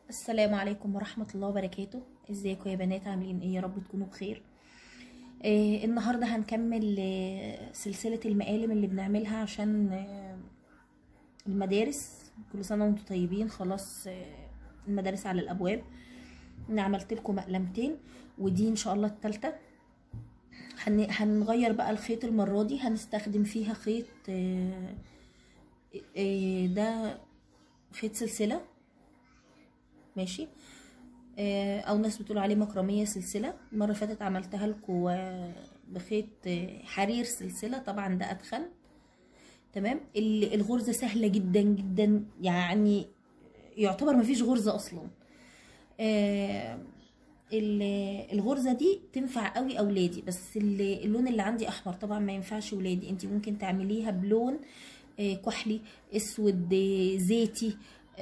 السلام عليكم ورحمة الله وبركاته ازيكم يا بنات عاملين ايه يا رب تكونوا بخير آه النهاردة هنكمل آه سلسلة المقالم اللي بنعملها عشان آه المدارس كل سنة وانتم طيبين خلاص آه المدارس على الابواب انا عملت لكم مقلمتين ودي ان شاء الله التالتة هن... هنغير بقى الخيط المرة دي هنستخدم فيها خيط آه آه ده خيط سلسلة ماشي آه او ناس بتقول عليه مكرمية سلسلة المرة اللي فاتت عملتها لكم بخيط حرير سلسلة طبعا ده ادخن تمام الغرزة سهلة جدا جدا يعني يعتبر مفيش غرزة اصلا آه الغرزة دي تنفع قوي اولادي بس اللون اللي عندي احمر طبعا ما ينفعش ولادي انت ممكن تعمليها بلون آه كحلي اسود زيتي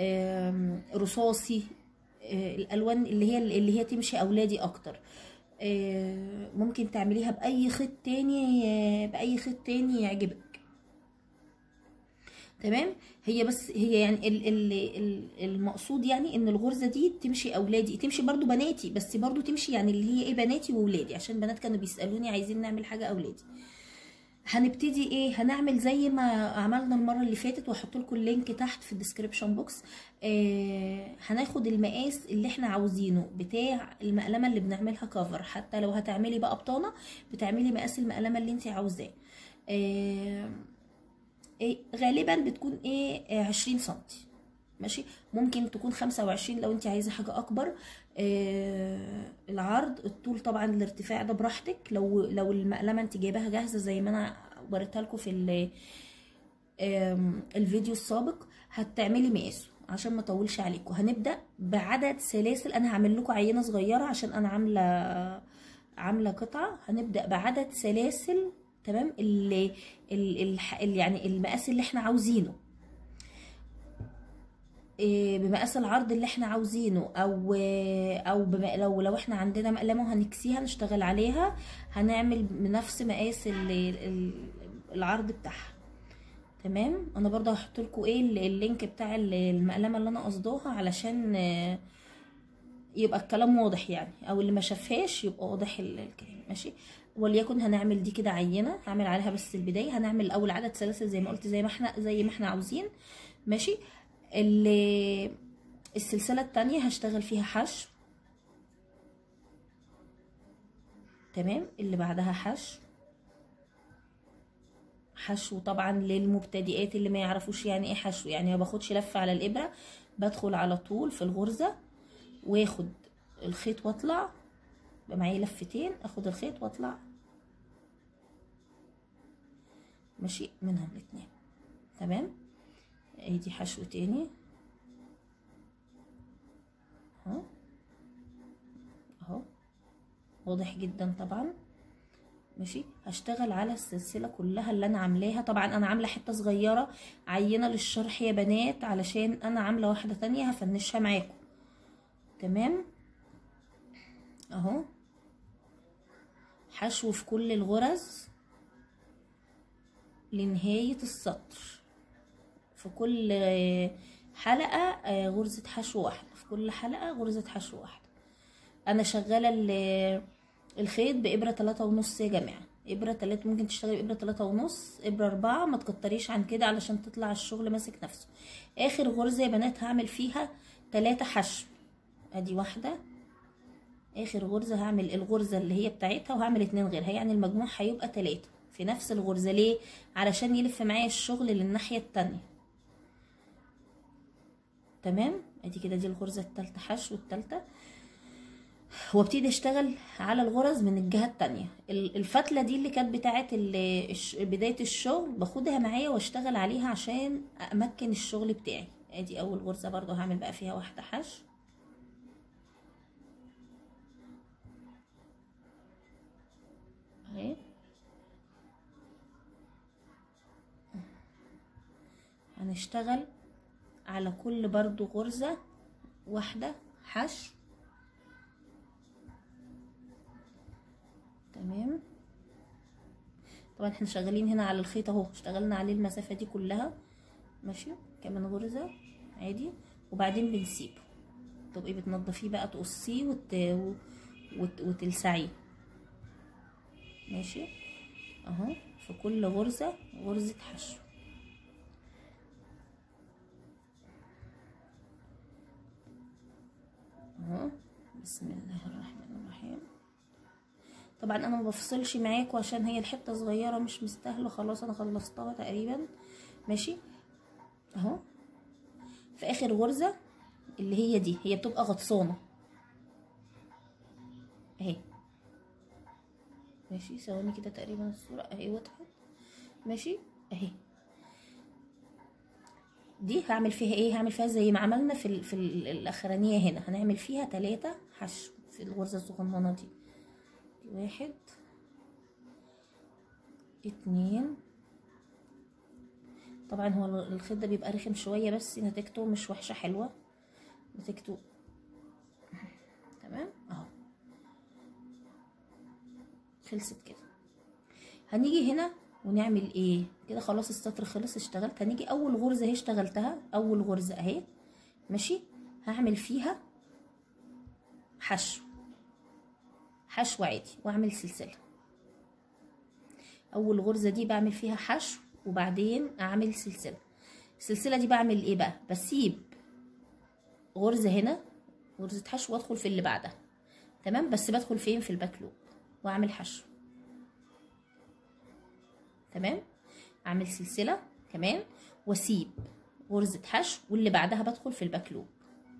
رصاصي الالوان اللي هي اللي هي تمشي اولادي اكتر ممكن تعمليها باي خيط تاني باي خيط تاني يعجبك تمام هي بس هي يعني ال ال المقصود يعني ان الغرزه دي تمشي اولادي تمشي برضو بناتي بس برضو تمشي يعني اللي هي ايه بناتي وولادي عشان بنات كانوا بيسالوني عايزين نعمل حاجه اولادي هنبتدي ايه هنعمل زي ما عملنا المره اللي فاتت واحط لكم اللينك تحت في الديسكريبشن بوكس آه هناخد المقاس اللي احنا عاوزينه بتاع المقلمه اللي بنعملها كفر حتى لو هتعملي بقى بطانه بتعملي مقاس المقلمه اللي انت عاوزاه آه إيه غالبا بتكون ايه عشرين سنتي ماشي ممكن تكون خمسة وعشرين لو انت عايزة حاجة اكبر آه العرض الطول طبعا الارتفاع ده براحتك لو لو المقلمة انت جايباها جاهزة زي ما انا وريتها لكم في الفيديو السابق هتعملي مقاسه عشان ما اطولش عليكم هنبدا بعدد سلاسل انا هعمل لكم عينه صغيره عشان انا عامله عامله قطعه هنبدا بعدد سلاسل تمام اللي, اللي, اللي يعني المقاس اللي احنا عاوزينه بمقاس العرض اللي احنا عاوزينه او او بم... لو لو احنا عندنا مقلمه وهنكسيها نشتغل عليها هنعمل بنفس مقاس العرض بتاعها تمام انا برضه هحط لكم ايه اللينك بتاع المقلمه اللي انا قصداها علشان يبقى الكلام واضح يعني او اللي ما شافهاش يبقى واضح الكلام ماشي وليكن هنعمل دي كده عينه هعمل عليها بس البدايه هنعمل الاول عدد سلاسل زي ما قلت زي ما احنا زي ما احنا عاوزين ماشي اللي السلسلة التانية هشتغل فيها حشو تمام اللي بعدها حشو حشو طبعا للمبتدئات اللي ما يعرفوش يعني ايه حشو يعني ما باخدش لفة على الابرة بدخل على طول في الغرزة واخد الخيط واطلع يبقى معايا لفتين اخد الخيط واطلع ماشي منهم الاتنين تمام ادي حشو تاني اهو اهو واضح جدا طبعا ماشي هشتغل على السلسله كلها اللي انا عاملاها طبعا انا عامله حته صغيره عينه للشرح يا بنات علشان انا عامله واحده تانية هفنشها معاكم تمام اهو حشو في كل الغرز لنهايه السطر في كل حلقة غرزة حشو واحدة في كل حلقة غرزة حشو واحدة انا شغالة الخيط بإبرة تلاتة ونص يا جماعة إبرة تلاتة ممكن تشتغلي بإبرة تلاتة ونص إبرة أربعة ما تكتريش عن كده علشان تطلع الشغل ماسك نفسه آخر غرزة يا بنات هعمل فيها تلاتة حشو ادي واحدة آخر غرزة هعمل الغرزة اللي هي بتاعتها وهعمل اتنين غيرها يعني المجموع هيبقى تلاتة في نفس الغرزة ليه علشان يلف معايا الشغل للناحية التانية تمام ادي كده دي الغرزه الثالثه حشو الثالثه وابتدي اشتغل على الغرز من الجهه التانية الفتله دي اللي كانت بتاعه بدايه الشغل باخدها معايا واشتغل عليها عشان امكن الشغل بتاعي ادي اول غرزه برضو هعمل بقى فيها واحده حشو اهي هنشتغل على كل برضو غرزة واحدة حشو تمام طبعا احنا شغالين هنا على الخيط اهو اشتغلنا عليه المسافة دي كلها ماشي كمان غرزة عادي وبعدين بنسيبه تبقي بتنضفيه بقى تقصيه وت... وت... وتلسعيه ماشي اهو في كل غرزة غرزة حشو اهو بسم الله الرحمن الرحيم طبعا انا ما بفصلش معاكم عشان هي الحته صغيره مش مستاهله خلاص انا خلصتها تقريبا ماشي اهو في اخر غرزه اللي هي دي هي بتبقى غطسانه اهي ماشي ثواني كده تقريبا الصوره اهي وضحت ماشي اهي دي هعمل فيها ايه هعمل فيها زي ما عملنا في ال في ال الاخرانيه هنا هنعمل فيها ثلاثة حشو في الغرزه الصغننه دي واحد اتنين طبعا هو الخيط ده بيبقى رخم شويه بس نتيجته مش وحشه حلوه نتيجته تمام اهو خلصت كده هنيجي هنا ونعمل ايه كده خلاص السطر خلص اشتغلت هنيجي اول غرزه اهي اشتغلتها اول غرزه اهي ماشي هعمل فيها حشو حشو عادي واعمل سلسله اول غرزه دي بعمل فيها حشو وبعدين اعمل سلسله السلسله دي بعمل ايه بقى بسيب غرزه هنا غرزه حشو وادخل في اللي بعدها تمام بس بدخل فين في الباك لوب واعمل حشو تمام اعمل سلسله كمان واسيب غرزه حشو واللي بعدها بدخل في الباك لوب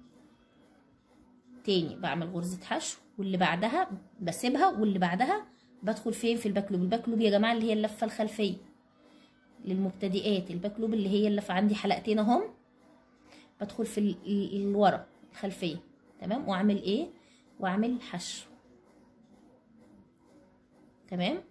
تاني بعمل غرزه حشو واللي بعدها بسيبها واللي بعدها بدخل فين في الباك لوب الباك لوب يا جماعه اللي هي اللفه الخلفيه للمبتدئات الباك لوب اللي هي اللي في عندي حلقتين اهم بدخل في ال- ال- اللي ورا الخلفيه تمام واعمل ايه واعمل حشو تمام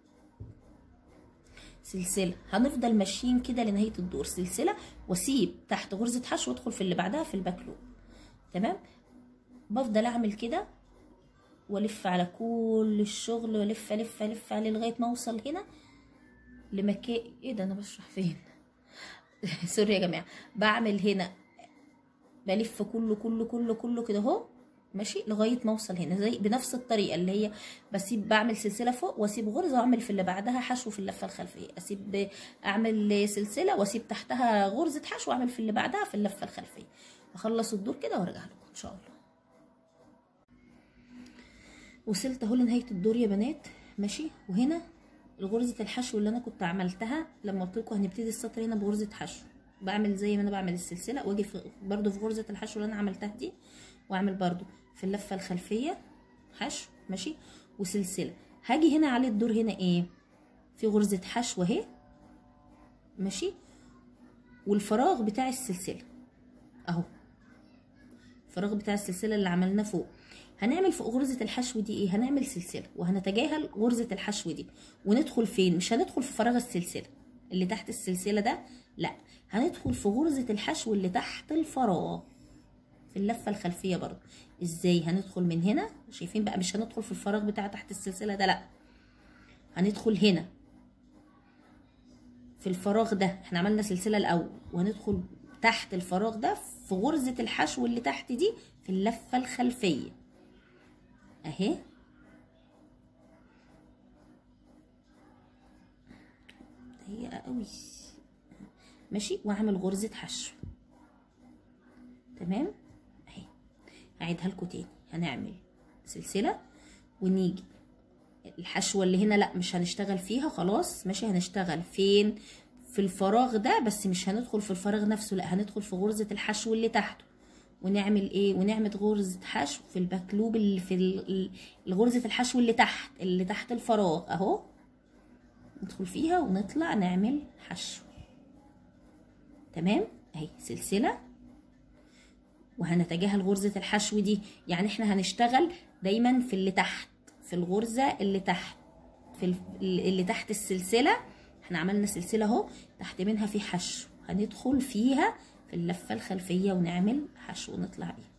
سلسله هنفضل ماشيين كده لنهايه الدور سلسله واسيب تحت غرزه حشو وادخل في اللي بعدها في الباك لوب تمام بفضل اعمل كده والف على كل الشغل والف الف الف عليه لغايه ما اوصل هنا لمكان ايه ده انا بشرح فين سوري يا جماعه بعمل هنا بلف كله كله كله كله كده اهو ماشي لغايه ما اوصل هنا زي بنفس الطريقه اللي هي بسيب بعمل سلسله فوق واسيب غرزه واعمل في اللي بعدها حشو في اللفه الخلفيه اسيب اعمل سلسله واسيب تحتها غرزه حشو واعمل في اللي بعدها في اللفه الخلفيه اخلص الدور كده وارجع لكم ان شاء الله وصلت اهو لنهايه الدور يا بنات ماشي وهنا غرزه الحشو اللي انا كنت عملتها لما قلت لكم هنبتدي السطر هنا بغرزه حشو بعمل زي ما انا بعمل السلسله واجي في برده في غرزه الحشو اللي انا عملتها دي واعمل برده في اللفه الخلفيه حشو ماشي وسلسله هاجي هنا على الدور هنا ايه في غرزه حشو اهي ماشي والفراغ بتاع السلسله اهو الفراغ بتاع السلسله اللي عملناه فوق هنعمل فوق غرزة الحشو دي ايه هنعمل سلسلة وهنتجاهل غرزة الحشو دي وندخل فين مش هندخل في فراغ السلسلة اللي تحت السلسلة ده لا هندخل في غرزة الحشو اللي تحت الفراغ في اللفة الخلفية برضو ازاي هندخل من هنا شايفين بقى مش هندخل في الفراغ بتاع تحت السلسلة ده لا هندخل هنا في الفراغ ده احنا عملنا سلسلة الاول وهندخل تحت الفراغ ده في غرزة الحشو اللي تحت دي في اللفة الخلفية اهي هي قوي ماشي واعمل غرزة حشو تمام اهي هعيدها لكم تاني هنعمل سلسلة ونيجي الحشوة اللي هنا لا مش هنشتغل فيها خلاص ماشي هنشتغل فين في الفراغ ده بس مش هندخل في الفراغ نفسه لا هندخل في غرزة الحشو اللي تحته ونعمل ايه ونعمل غرزة حشو في الباكلوب اللي في ال- ال- غرزة الحشو اللي تحت اللي تحت الفراغ اهو ندخل فيها ونطلع نعمل حشو تمام اهي سلسلة وهنتجاهل غرزة الحشو دي يعني احنا هنشتغل دايما في اللي تحت في الغرزة اللي تحت في ال- اللي تحت السلسلة احنا عملنا سلسلة اهو تحت منها في حشو هندخل فيها في اللفة الخلفية ونعمل حشو ونطلع بيها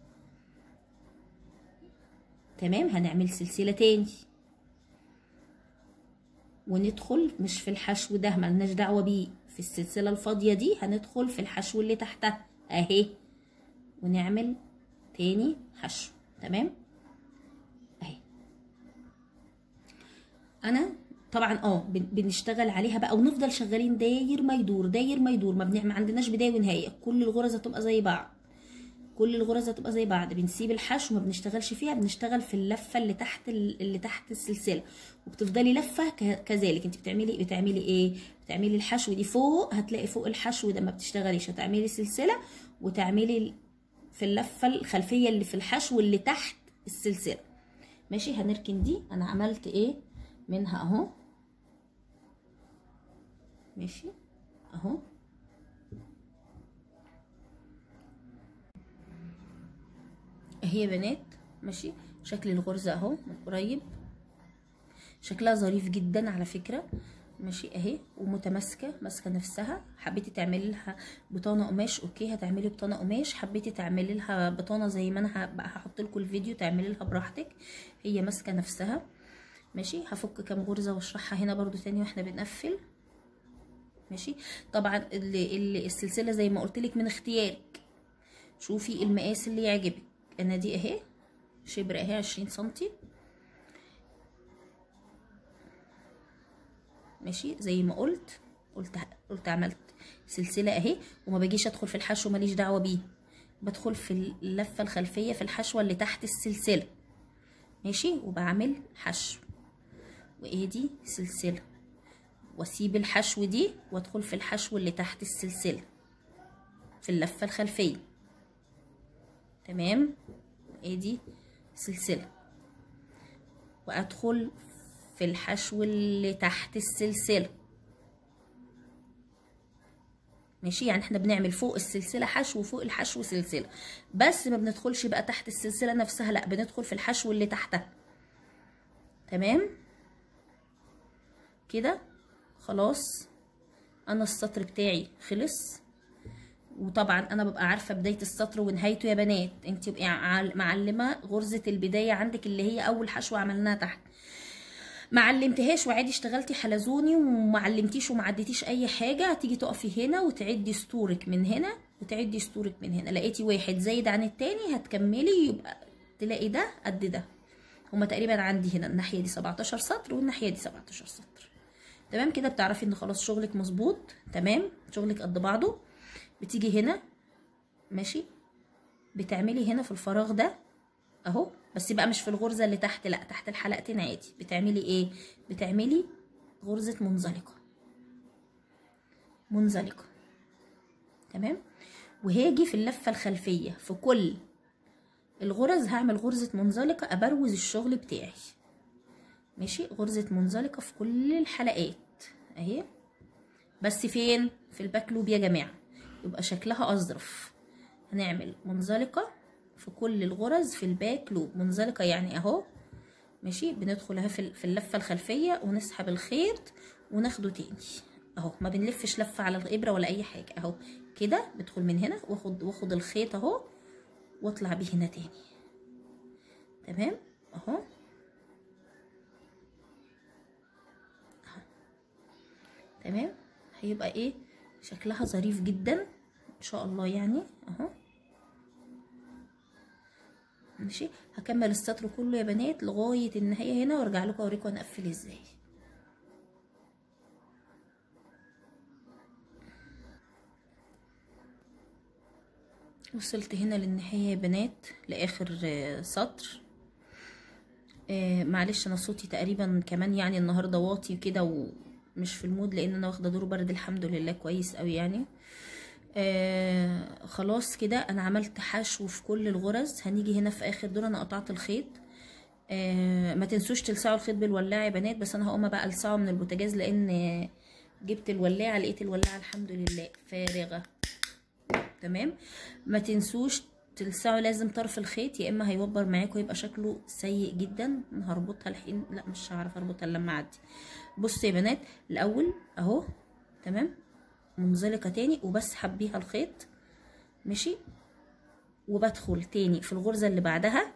تمام هنعمل سلسلة تاني وندخل مش في الحشو ده ملناش دعوة بيه في السلسلة الفاضية دي هندخل في الحشو اللي تحتها اهي ونعمل تاني حشو تمام اهي انا طبعا اه بن- بنشتغل عليها بقى ونفضل شغالين داير ما يدور داير ما يدور ما, بنع... ما عندناش بدايه ونهايه كل الغرز هتبقى زي بعض كل الغرز هتبقى زي بعض بنسيب الحشو ما بنشتغلش فيها بنشتغل في اللفه اللي تحت ال- اللي تحت السلسله وبتفضلي لفه ك- كذلك انت بتعملي بتعملي ايه بتعملي الحشو دي فوق هتلاقي فوق الحشو ده ما بتشتغليش هتعملي سلسله وتعملي ال- في اللفه الخلفيه اللي في الحشو اللي تحت السلسله ماشي هنركن دي انا عملت ايه منها اهو ماشي اهو اهي يا بنات ماشي شكل الغرزة اهو من قريب شكلها ظريف جدا على فكرة ماشي اهي ومتماسكة ماسكة نفسها حبيتي تعملي لها بطانة قماش اوكي هتعملي بطانة قماش حبيتي تعملي لها بطانة زي ما انا ه- بقى هحط لكم الفيديو تعملي لها براحتك هي ماسكة نفسها ماشي هفك كام غرزة واشرحها هنا برضو تاني واحنا بنقفل ماشي طبعا ال- ال- السلسلة زي ما قلت لك من اختيارك شوفي المقاس اللي يعجبك انا دي اهي شبر اهي عشرين سنتي ماشي زي ما قلت قلت قلت عملت سلسلة اهي وما باجيش ادخل في الحشو ماليش دعوة بيه بدخل في اللفة الخلفية في الحشوة اللي تحت السلسلة ماشي وبعمل حشو وايه دي سلسلة واسيب الحشو دي وادخل في الحشو اللي تحت السلسلة في اللفة الخلفية تمام ايه دي سلسلة وادخل في الحشو اللي تحت السلسلة ماشي يعني احنا بنعمل فوق السلسلة حشو وفوق الحشو سلسلة بس ما بندخلش بقى تحت السلسلة نفسها لا بندخل في الحشو اللي تحتها تمام كده خلاص انا السطر بتاعي خلص وطبعا انا ببقى عارفه بدايه السطر ونهايته يا بنات انت بقى عال- معلمه غرزه البدايه عندك اللي هي اول حشوه عملناها تحت ما علمتهاش وعادي اشتغلتي حلزوني وما علمتيش وما عديتيش اي حاجه هتيجي تقفي هنا وتعدي سطورك من هنا وتعدي سطورك من هنا لقيتي واحد زايد عن التاني هتكملي يبقى تلاقي ده قد ده هما تقريبا عندي هنا الناحيه دي 17 سطر والناحيه دي 17 سطر تمام كده بتعرفي ان خلاص شغلك مظبوط تمام شغلك قد بعضه بتيجي هنا ماشي بتعملي هنا في الفراغ ده اهو بس بقى مش في الغرزه اللي تحت لا تحت الحلقتين عادي بتعملي ايه بتعملي غرزه منزلقه منزلقه تمام وهاجي في اللفه الخلفيه في كل الغرز هعمل غرزه منزلقه ابروز الشغل بتاعي ماشي غرزه منزلقه في كل الحلقات اهي بس فين في الباك لوب يا جماعه يبقى شكلها اظرف هنعمل منزلقه في كل الغرز في الباك لوب منزلقه يعني اهو ماشي بندخل اهي في في اللفه الخلفيه ونسحب الخيط وناخده تاني اهو ما بنلفش لفه على الابره ولا اي حاجه اهو كده بدخل من هنا واخد واخد الخيط اهو واطلع بيه هنا تاني تمام اهو تمام هيبقى ايه شكلها ظريف جدا ان شاء الله يعني اهو ماشي هكمل السطر كله يا بنات لغايه النهايه هنا وارجع لكم اوريكم هنقفل ازاي وصلت هنا للنهايه يا بنات لاخر آه، سطر آه معلش انا صوتي تقريبا كمان يعني النهارده واطي كده ومش في المود لان انا واخده دور برد الحمد لله كويس قوي يعني آه خلاص كده انا عملت حشو في كل الغرز هنيجي هنا في اخر دور انا قطعت الخيط آه ما تنسوش تلسعوا الخيط بالولاعه يا بنات بس انا هقوم بقى السعه من البوتاجاز لان آه، جبت الولاعه لقيت الولاعه الحمد لله فارغه تمام ما تنسوش تلسعوا لازم طرف الخيط يا اما هيوبر معاكم يبقى شكله سيء جدا أنا هربطها الحين لا مش هعرف اربطها إلا لما اعدي بصوا يا بنات الاول اهو تمام منزلقه تاني وبسحب بيها الخيط ماشي وبدخل تاني في الغرزه اللي بعدها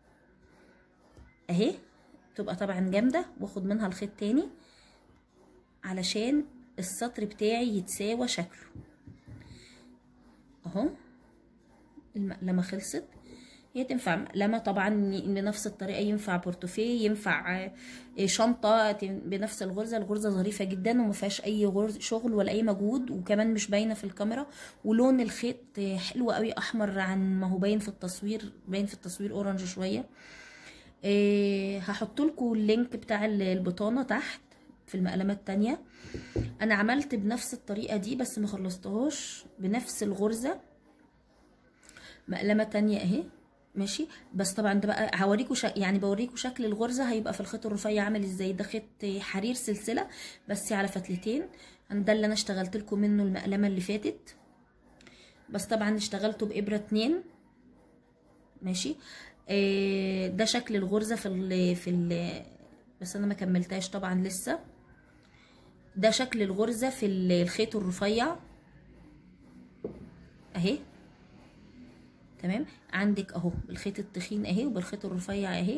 اهي تبقى طبعا جامده واخد منها الخيط تاني علشان السطر بتاعي يتساوى شكله اهو المقلمه خلصت هي تنفع مقلمة طبعا بنفس الطريقة ينفع بورتوفيه ينفع آه، شنطة تن- بنفس الغرزة الغرزة ظريفة جدا وما فيهاش أي غرز شغل ولا أي مجهود وكمان مش باينة في الكاميرا ولون الخيط آه، حلو قوي أحمر عن ما هو باين في التصوير باين في التصوير أورنج شوية آه، هحط لكم اللينك بتاع ال- البطانة تحت في المقلمة التانية أنا عملت بنفس الطريقة دي بس ما خلصتهاش بنفس الغرزة مقلمة تانية اهي ماشي بس طبعا ده بقى هوريكم شك... يعني بوريكم شكل الغرزة هيبقى في الخيط الرفيع عامل ازاي ده خيط حرير سلسلة بس على فتلتين ده اللي انا اشتغلت لكم منه المقلمة اللي فاتت بس طبعا اشتغلته بإبرة اتنين ماشي آه ده شكل الغرزة في ال... في ال... بس انا ما كملتهاش طبعا لسه ده شكل الغرزة في ال- الخيط الرفيع اهي تمام عندك اهو بالخيط التخين اهي وبالخيط الرفيع اهي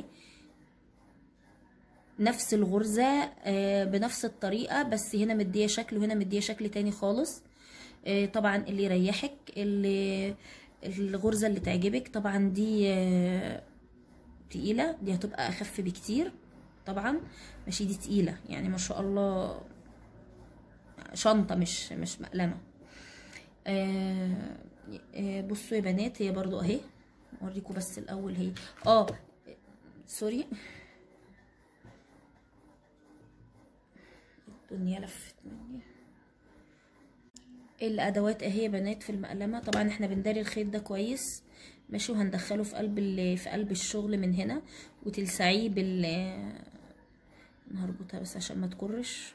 نفس الغرزة آه، بنفس الطريقة بس هنا مدية شكل وهنا مدية شكل تاني خالص آه، طبعا اللي يريحك اللي الغرزة اللي تعجبك طبعا دي آه، تقيلة دي هتبقى اخف بكتير طبعا ماشي دي تقيلة يعني ما شاء الله شنطة مش مش مقلمة آه آه بصوا يا بنات هي برضو اهي اوريكم بس الاول هي اه سوري الدنيا لفت مني الادوات اهي يا بنات في المقلمه طبعا احنا بنداري الخيط ده كويس ماشي وهندخله في قلب ال- في قلب الشغل من هنا وتلسعيه بال هربطها بس عشان ما تكرش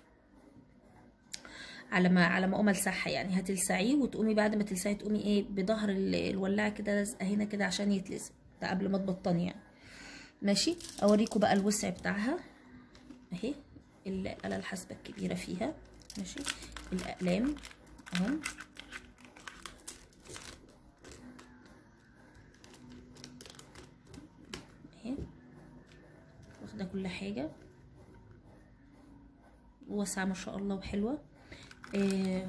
على ما على ما اقوم السحها يعني هتلسعيه وتقومي بعد ما تلسعيه تقومي ايه بظهر ال- الولاعه كده لازقه هنا كده عشان يتلزق ده قبل ما تبطني يعني ماشي اوريكم بقى الوسع بتاعها اهي الآلة الحاسبة الكبيرة فيها ماشي الأقلام اهو اهي واخدة كل حاجة واسعة ما شاء الله وحلوة آه،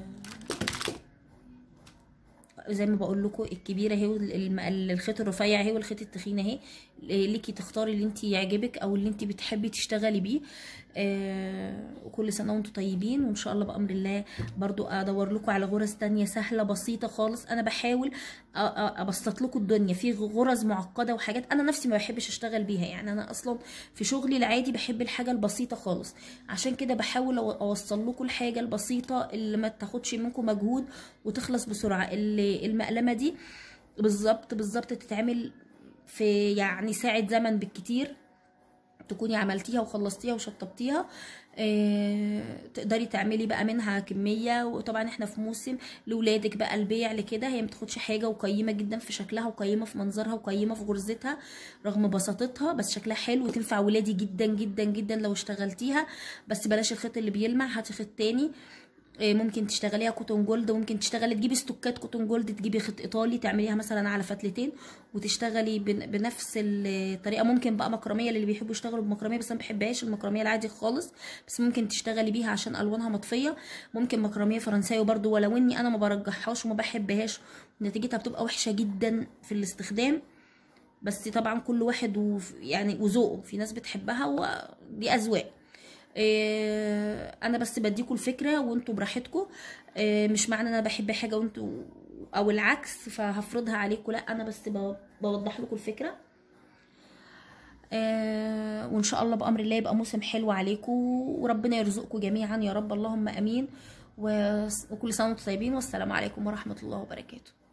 زي ما بقول لكم الكبيره اهي والم- الخيط الرفيع اهي والخيط التخين اهي ليكي تختاري اللي انت يعجبك او اللي انت بتحبي تشتغلي بيه آه وكل سنه وانتم طيبين وان شاء الله بامر الله برضو ادور لكم على غرز تانية سهله بسيطه خالص انا بحاول أ- أ- ابسط لكم الدنيا في غرز معقده وحاجات انا نفسي ما بحبش اشتغل بيها يعني انا اصلا في شغلي العادي بحب الحاجه البسيطه خالص عشان كده بحاول أو- اوصل لكم الحاجه البسيطه اللي ما تاخدش منكم مجهود وتخلص بسرعه اللي المقلمه دي بالظبط بالظبط تتعمل في يعني ساعة زمن بالكتير تكوني عملتيها وخلصتيها وشطبتيها آه، تقدري تعملي بقى منها كمية وطبعا احنا في موسم لولادك بقى البيع لكده هي متاخدش حاجة وقيمة جدا في شكلها وقيمة في منظرها وقيمة في غرزتها رغم بساطتها بس شكلها حلو وتنفع ولادي جدا جدا جدا لو اشتغلتيها بس بلاش الخيط اللي بيلمع هاتي خيط تاني إيه، ممكن تشتغليها كوتون جولد وممكن تشتغلي تجيبي استوكات كوتون جولد تجيبي خيط ايطالي تعمليها مثلا على فتلتين وتشتغلي بن- بنفس الطريقه ممكن بقى مكرميه للي بيحبوا يشتغلوا بمكرميه بس انا ما بحبهاش المكرميه العادي خالص بس ممكن تشتغلي بيها عشان الوانها مطفيه ممكن مكرميه فرنساوي برضو ولو اني انا ما برجحهاش وما بحبهاش نتيجتها بتبقى وحشه جدا في الاستخدام بس طبعا كل واحد وف يعني وذوقه في ناس بتحبها ودي اذواق إيه، انا بس بديكوا الفكره وانتوا براحتكم إيه، مش معنى انا بحب حاجه وانتوا او العكس فهفرضها عليكم لا انا بس ب- بوضح لكم الفكره آه، وان شاء الله بامر الله يبقى موسم حلو عليكم وربنا يرزقكم جميعا يا رب اللهم امين و- وكل سنه وانتم طيبين والسلام عليكم ورحمه الله وبركاته